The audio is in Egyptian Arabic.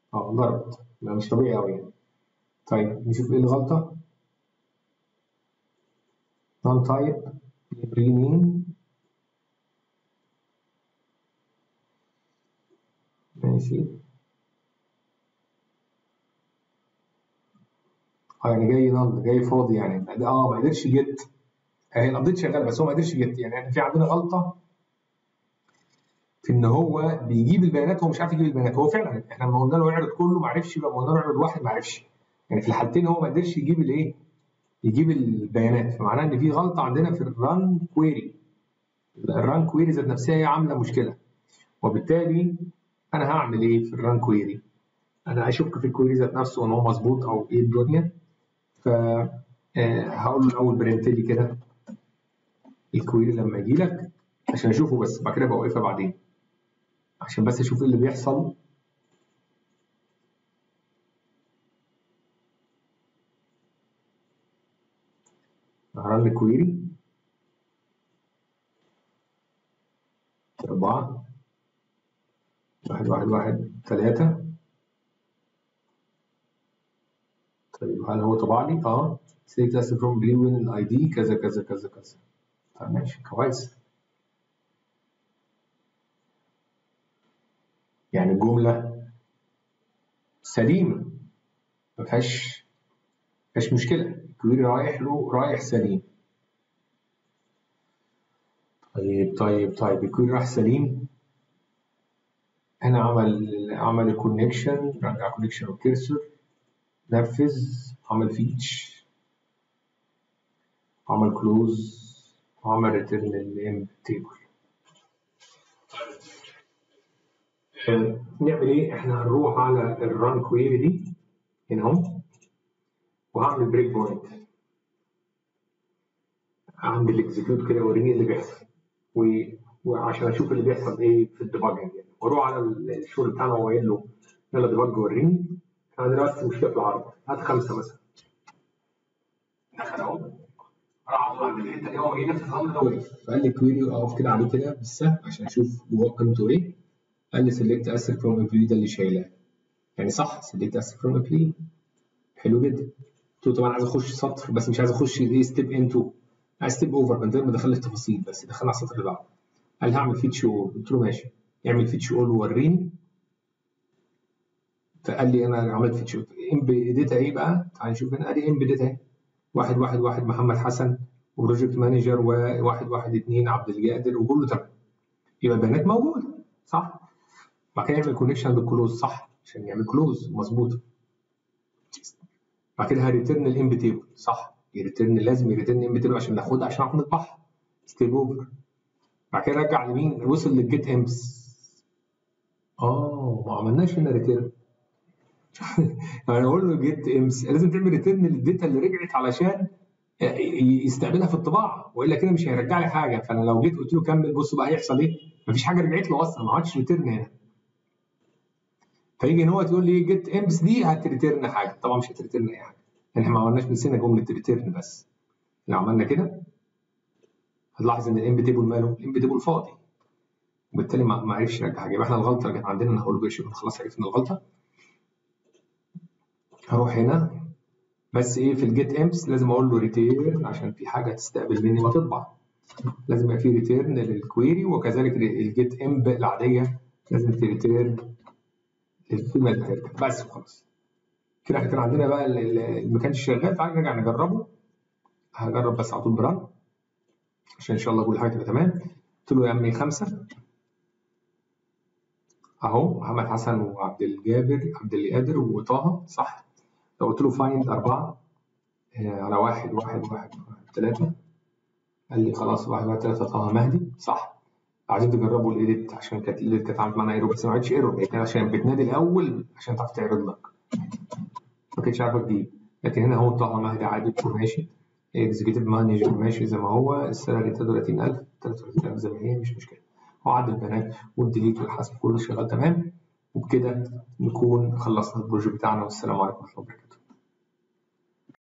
اه ضربت ده مش طبيعي قوي يعني طيب نشوف ايه الغلطه non type rename ماشي اه يعني جاي نل جاي فاضي يعني اه ما قدرش يجت هي الابديت شغاله بس هو ما قدرش يجت يعني احنا في عندنا غلطه في ان هو بيجيب البيانات هو مش عارف يجيب البيانات هو فعلا احنا لما قلنا له اعرض كله ما عرفش لما قلنا له اعرض واحد ما عرفش يعني في الحالتين هو ما قدرش يجيب الايه يجيب البيانات فمعناه ان في غلطه عندنا في الران كويري الران كويري ذات نفسها هي عامله مشكله وبالتالي انا هعمل ايه في الران كويري انا اشك في الكويري ذات نفسه ان هو مظبوط او ايه الدنيا ف هقول له الاول برنت لي كده الكويري لما يجي لك عشان اشوفه بس بعد كده بوقفها بعدين عشان بس اشوف ايه اللي بيحصل هرن الكويري أربعة واحد واحد واحد ثلاثة طيب هل هو طبع لي؟ اه select as from blue win الاي دي كذا كذا كذا كذا طيب ماشي كويس يعني الجملة سليمة ما فيهاش فيهاش مشكلة الكويري رايح له رايح سليم طيب طيب طيب الكويري راح سليم هنا عمل عمل الكونكشن رجع كونكشن والكيرسور نفذ عمل فيتش عمل كلوز وعمل ريتيرن الام تيبل نعمل ايه؟ احنا هنروح على الران كويري دي هنا اهو وهعمل بريك بوينت عند الاكزكيوت كده وريني اللي بيحصل و... وعشان اشوف اللي بيحصل ايه في الديباجنج يعني واروح على الشغل بتاعنا وقايل له يلا ديباج وريني انا دلوقتي مشكله في العرض هات خمسه مثلا دخل اهو راح عند الحته دي هو ايه نفس الامر ده وقف فقال لي كويري اقف كده عليه كده بالسهم عشان اشوف جواه قيمته ايه قال لي سيلكت اسر فروم امبلي ده اللي شايلاه يعني صح سيلكت اسر فروم امبلي حلو جدا قلت له طبعا عايز اخش سطر بس مش عايز اخش ايه ستيب انتو عايز ستيب اوفر من غير ما ادخل التفاصيل بس دخلنا على السطر اللي بعده قال هعمل فيتش اول قلت له ماشي اعمل فيتش اول ووريني فقال لي انا عملت فيتش اول امبيديتا ايه بقى تعال نشوف هنا ادي امبيديتا اهي واحد واحد واحد محمد حسن وبروجكت مانجر وواحد واحد اتنين عبد القادر وكله تمام يبقى البيانات موجوده صح بعد كده يعمل كونكشن بالكلوز صح عشان يعمل كلوز مظبوط بعد كده هريترن الام تيبل صح يريترن لازم يريترن الام تيبل عشان ناخدها عشان نعرف نطبعها ستيب اوفر بعد كده رجع لمين وصل للجيت امس اه ما عملناش هنا ريتيرن يعني اقول له جيت امس لازم تعمل ريتيرن للداتا اللي رجعت علشان يستقبلها في الطباعه والا كده مش هيرجع لي حاجه فانا لو جيت قلت له كمل بص بقى هيحصل ايه مفيش حاجه رجعت له اصلا ما عادش ريتيرن هنا فيجي ان هو تقول لي جيت امس دي هتريتيرن حاجه طبعا مش هتريتيرن اي حاجه احنا ما عملناش نسينا جمله ريتيرن بس لو عملنا كده هتلاحظ ان الام تيبل ماله الام تيبل فاضي وبالتالي ما عرفش يرجع حاجه يبقى احنا الغلطه اللي كانت عندنا انا هقول له شوف خلاص عرفنا الغلطه هروح هنا بس ايه في الجيت امس لازم اقول له ريتيرن عشان في حاجه تستقبل مني ما تطبع لازم يبقى في ريتيرن للكويري وكذلك الجيت امب العاديه لازم تريتيرن للقيمه اللي هترجع بس وخلاص كده احنا كان عندنا بقى اللي ما كانش شغال تعالى نرجع نجربه هجرب بس على طول بران عشان ان شاء الله كل حاجه تبقى تمام قلت له يا عمي خمسه اهو محمد حسن وعبد الجابر عبد القادر وطه صح لو قلت له فايند اربعه على واحد واحد واحد ثلاثه قال لي خلاص واحد واحد ثلاثه طه مهدي صح عايزين تجربوا الايديت عشان كانت الايديت كانت عملت معانا ايرور بس ما عملتش ايرور هي كانت عشان بتنادي الاول عشان تعرف تعرض لك ما كانتش عارفه تجيب لكن هنا هو طه مهدي عادي بتكون ماشي اكزيكتيف مانجر ماشي زي ما هو السالري 33000 33000 زي ما هي مش مشكله هو عدل البيانات والديليت والحذف كله شغال تمام وبكده نكون خلصنا البروجكت بتاعنا والسلام عليكم ورحمه الله وبركاته